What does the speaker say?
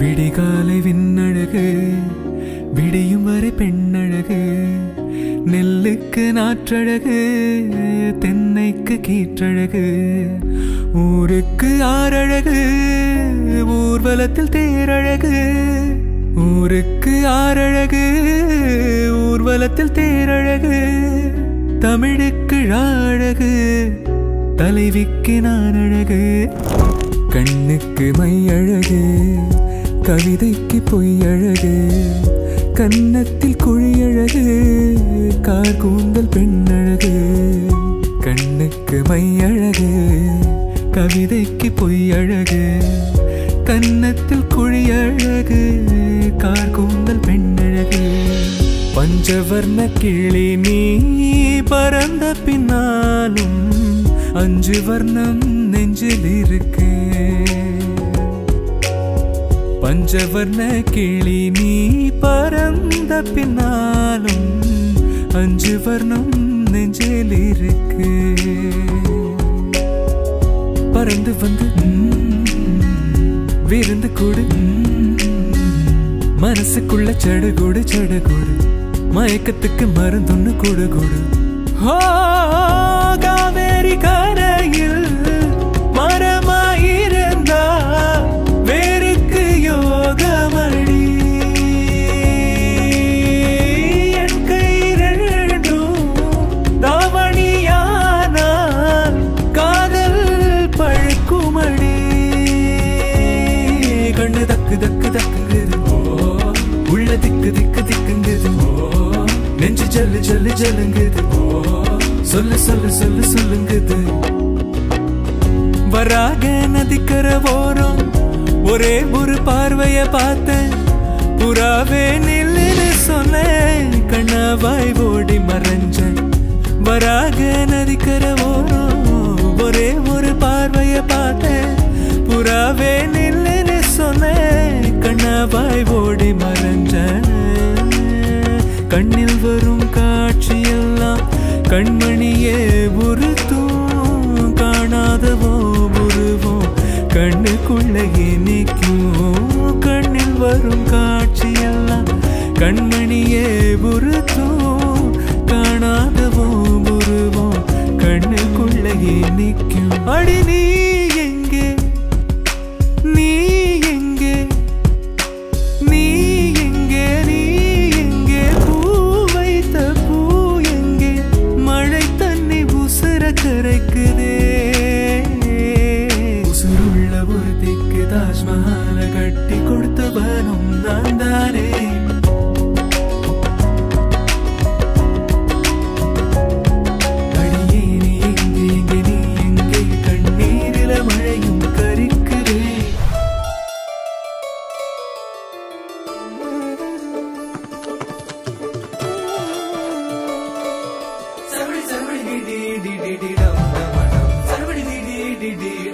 விடிகாலை விண்ணழகு விடியும் வரை பெண்ணழகு நெல்லுக்கு நாற்றழகு தென்னைக்கு கீற்றழகு ஊருக்கு ஆறழகு ஊர்வலத்தில் தேரழகு ஊருக்கு ஆறழகு ஊர்வலத்தில் தேரழகு தமிழுக்கு அழகு தலைவிக்கு நான் அழகு கண்ணுக்கு மை அழகு கவிதைக்கு பொய் அழகு கன்னத்தில் குழி அழகு கார் கூந்தல் பெண் அழகு கண்ணுக்கு மை அழகு கவிதைக்கு பொய் அழகு கன்னத்தில் குழி அழகு கார் கூந்தல் பெண் அழகு பஞ்சவர்ண கிளி நீ பறந்த பின்னாலும் அஞ்சு வர்ணம் நெஞ்சில் இருக்கு பஞ்சவர்ண கிளி நீ பறந்த பின்னாலும் அஞ்சு வர்ணம் நெஞ்சில் இருக்கு பறந்து வந்து ம், விருந்து கூடு ம், மனசுக்குள்ள சடுகுடு சடுகுடு மயக்கத்துக்கு மருந்தொன்னு கூடு கூடு ஓ, காவேரி கரையில் மரமாயிருந்தா வேருக்கு யோகமடி என் கை ரெண்டும் தாவணியானால் காதல் பழுக்குமடி கண்ணு தக்கு தக்கு தக்குங்குது உள்ள திக்கு திக்கு திக்குங்குது நெஞ்சு ஜல்லு ஜல்லு ஜல்லுங்குது சொல்லு சொல்லு சொல்லு சொல்லுங்குது வராக நதிக்கர ஓரம் ஒரே ஒரு பார்வைய பார்த்தேன் புறாவே நில்லுன்னு சொன்னேன் கண்ணாவாய் ஓடி மறைஞ்சேன் வராக நதிக்கர ஓரம் ஒரே ஒரு பார்வைய பார்த்தேன் புறாவே நில்லுன்னு சொன்னேன் கண்ணாவாய் ஓடி மறைஞ்சேன் கண்ணில் வரும் காட்சியெல்லாம் கண்மணியே உருத்தும் காணாதவோ உருவோம் கண்ணுக்குள்ளே நிற்கும் கண்ணில் வரும் காட்சியெல்லாம் கண்மணியே உருத்தும் காணாதவோ உருவோம் கண்ணுக்குள்ளே நிற்கும் அடி நீ எங்கே நீ எங்கே நீ எங்கே நீ எங்கே பூ வைத்த பூ எங்கே மழை தண்ணி உசுர கரைக்குதே உசுருள்ள ஒரு திக்கு தாஜ்மஹால கட்டி கொடுத்தவனும் நான் தானே அடியே நீ எங்கே எங்கே நீ எங்கே கண்ணீரில மழையும் கரிக்குதே சரவடி சரவடி டி டி டி டி டி டம் டம் டம் சரவடி டி டி டி டி